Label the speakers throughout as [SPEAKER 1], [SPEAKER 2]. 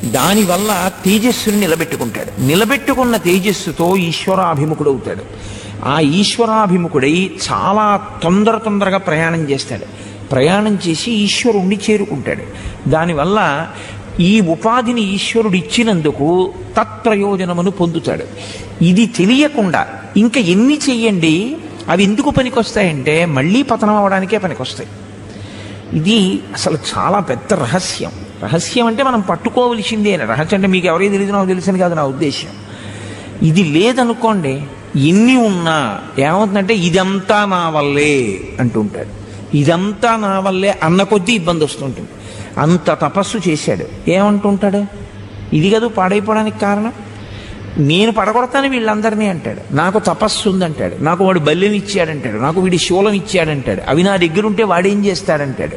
[SPEAKER 1] దానివల్ల తేజస్సుని నిలబెట్టుకుంటాడు నిలబెట్టుకున్న తేజస్సుతో ఈశ్వరాభిముఖుడవుతాడు ఆ ఈశ్వరాభిముఖుడై చాలా తొందర తొందరగా ప్రయాణం చేస్తాడు ప్రయాణం చేసి ఈశ్వరుణ్ణి చేరుకుంటాడు దానివల్ల ఈ ఉపాధిని ఈశ్వరుడు ఇచ్చినందుకు తత్ప్రయోజనమును పొందుతాడు ఇది తెలియకుండా ఇంకా ఎన్ని చెయ్యండి అవి ఎందుకు పనికొస్తాయంటే మళ్ళీ పతనం అవడానికే పనికొస్తాయి ఇది అసలు చాలా పెద్ద రహస్యం రహస్యం అంటే మనం పట్టుకోవలసిందే రహస్యం అంటే మీకు ఎవరైతే తెలియదు నాకు తెలిసింది కాదు నా ఉద్దేశం ఇది లేదనుకోండి ఎన్ని ఉన్నా ఏమవుతుందంటే ఇదంతా నా వల్లే అంటుంటాడు ఇదంతా నా వల్లే అన్న కొద్దీ ఇబ్బంది వస్తుంటుంది అంత తపస్సు చేశాడు ఏమంటుంటాడు ఇది కదా పాడైపోవడానికి కారణం నేను పడగొడతాను వీళ్ళందరినీ అంటాడు నాకు తపస్సు ఉందంటాడు నాకు వాడు బల్యం ఇచ్చాడంటాడు నాకు వీడి శూలం ఇచ్చాడంటాడు అవి నా దగ్గర ఉంటే వాడేం చేస్తాడంటాడు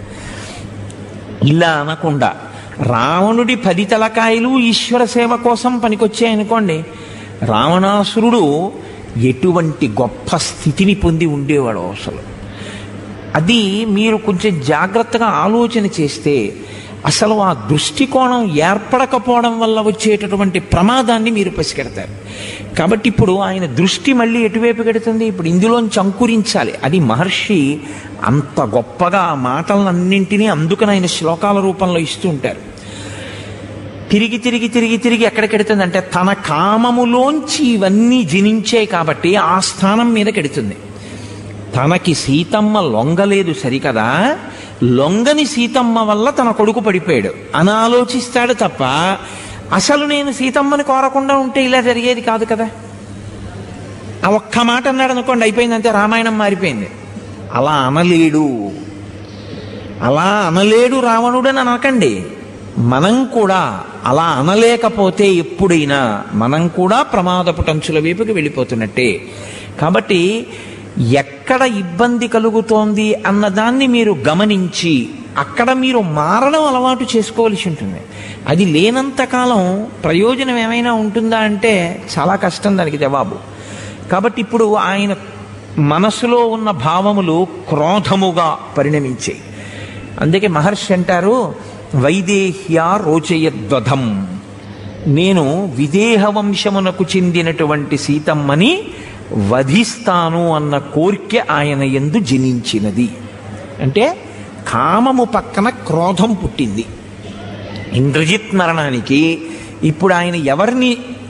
[SPEAKER 1] ఇలా అనకుండా రావణుడి పది తలకాయలు ఈశ్వర సేవ కోసం పనికొచ్చాయనుకోండి రావణాసురుడు ఎటువంటి గొప్ప స్థితిని పొంది ఉండేవాడు అసలు అది మీరు కొంచెం జాగ్రత్తగా ఆలోచన చేస్తే అసలు ఆ దృష్టికోణం ఏర్పడకపోవడం వల్ల వచ్చేటటువంటి ప్రమాదాన్ని మీరు పసిగడతారు కాబట్టి ఇప్పుడు ఆయన దృష్టి మళ్ళీ ఎటువైపు పెడుతుంది ఇప్పుడు ఇందులోంచి అంకురించాలి అది మహర్షి అంత గొప్పగా ఆ మాటలన్నింటినీ అందుకని ఆయన శ్లోకాల రూపంలో ఇస్తూ ఉంటారు తిరిగి తిరిగి తిరిగి తిరిగి ఎక్కడికెడుతుంది అంటే తన కామములోంచి ఇవన్నీ జనించాయి కాబట్టి ఆ స్థానం మీద కెడుతుంది తనకి సీతమ్మ లొంగలేదు సరికదా లొంగని సీతమ్మ వల్ల తన కొడుకు పడిపోయాడు అని ఆలోచిస్తాడు తప్ప అసలు నేను సీతమ్మని కోరకుండా ఉంటే ఇలా జరిగేది కాదు కదా ఆ ఒక్క మాట అన్నాడు అనుకోండి అయిపోయింది అంతే రామాయణం మారిపోయింది అలా అనలేడు అలా అనలేడు రావణుడని అనకండి మనం కూడా అలా అనలేకపోతే ఎప్పుడైనా మనం కూడా ప్రమాదపు టంచుల వైపుకి వెళ్ళిపోతున్నట్టే కాబట్టి ఎక్కడ ఇబ్బంది కలుగుతోంది అన్నదాన్ని మీరు గమనించి అక్కడ మీరు మారడం అలవాటు చేసుకోవలసి ఉంటుంది అది లేనంతకాలం ప్రయోజనం ఏమైనా ఉంటుందా అంటే చాలా కష్టం దానికి జవాబు కాబట్టి ఇప్పుడు ఆయన మనసులో ఉన్న భావములు క్రోధముగా పరిణమించాయి అందుకే మహర్షి అంటారు వైదేహ్య రోచయద్వధం నేను విదేహ వంశమునకు చెందినటువంటి సీతమ్మని వధిస్తాను అన్న కోరిక ఆయన ఎందు జనించినది అంటే కామము పక్కన క్రోధం పుట్టింది ఇంద్రజిత్ మరణానికి ఇప్పుడు ఆయన ఎవరిని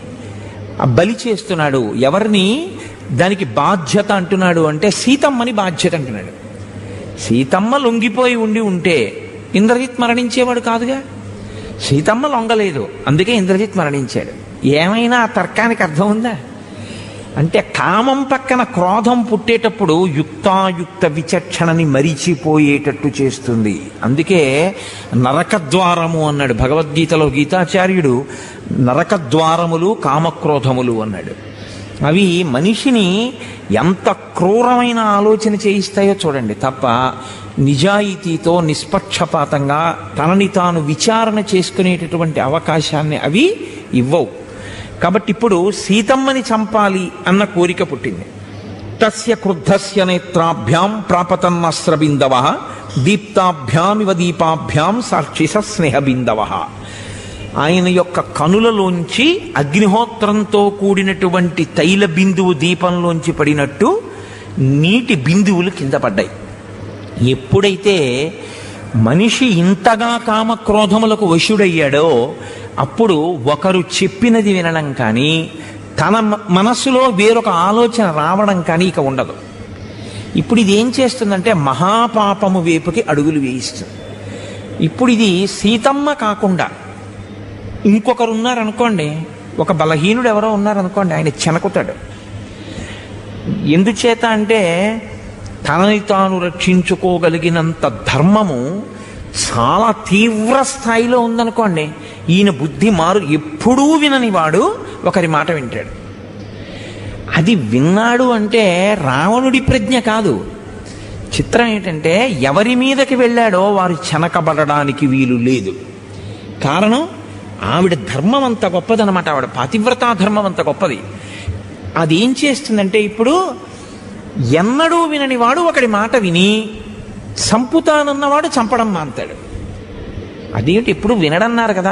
[SPEAKER 1] బలి చేస్తున్నాడు ఎవరిని దానికి బాధ్యత అంటున్నాడు అంటే సీతమ్మని బాధ్యత అంటున్నాడు సీతమ్మ లొంగిపోయి ఉండి ఉంటే ఇంద్రజిత్ మరణించేవాడు కాదుగా సీతమ్మ లొంగలేదు అందుకే ఇంద్రజిత్ మరణించాడు ఏమైనా ఆ తర్కానికి అర్థం ఉందా అంటే కామం పక్కన క్రోధం పుట్టేటప్పుడు యుక్తాయుక్త విచక్షణని మరిచిపోయేటట్టు చేస్తుంది అందుకే నరకద్వారము అన్నాడు భగవద్గీతలో గీతాచార్యుడు నరకద్వారములు కామక్రోధములు అన్నాడు అవి మనిషిని ఎంత క్రూరమైన ఆలోచన చేయిస్తాయో చూడండి తప్ప నిజాయితీతో నిష్పక్షపాతంగా తనని తాను విచారణ చేసుకునేటటువంటి అవకాశాన్ని అవి ఇవ్వవు కాబట్టి ఇప్పుడు సీతమ్మని చంపాలి అన్న కోరిక పుట్టింది తస్య క్రుద్ధస్య నేత్రాభ్యాం ప్రాపతన్నస్రబిందవ దీప్తాభ్యామివ దీపాభ్యాం సాక్షిస స్నేహబిందవ ఆయన యొక్క కనులలోంచి అగ్నిహోత్రంతో కూడినటువంటి తైల బిందువు దీపంలోంచి పడినట్టు నీటి బిందువులు కింద పడ్డాయి ఎప్పుడైతే మనిషి ఇంతగా కామక్రోధములకు వశుడయ్యాడో అప్పుడు ఒకరు చెప్పినది వినడం కానీ తన మ- మనస్సులో వేరొక ఆలోచన రావడం కానీ ఇక ఉండదు ఇప్పుడు ఇది ఏం చేస్తుందంటే మహాపాపము వైపుకి అడుగులు వేయిస్తుంది ఇప్పుడు ఇది సీతమ్మ కాకుండా ఇంకొకరు ఉన్నారనుకోండి ఒక బలహీనుడు ఎవరో ఉన్నారనుకోండి ఆయన చెనకుతాడు ఎందుచేత అంటే తనని తాను రక్షించుకోగలిగినంత ధర్మము చాలా తీవ్ర స్థాయిలో ఉందనుకోండి ఈయన బుద్ధి మారు ఎప్పుడూ వినని వాడు ఒకరి మాట వింటాడు అది విన్నాడు అంటే రావణుడి ప్రజ్ఞ కాదు చిత్రం ఏంటంటే ఎవరి మీదకి వెళ్ళాడో వారు చెనకబడడానికి వీలు లేదు కారణం ఆవిడ ధర్మం అంత గొప్పదనమాట ఆవిడ పాతివ్రతా ధర్మం అంత గొప్పది అది ఏం చేస్తుందంటే ఇప్పుడు ఎన్నడూ వినని వాడు ఒకడి మాట విని చంపుతానన్నవాడు చంపడం మాంతాడు అదేంటి ఇప్పుడు వినడన్నారు కదా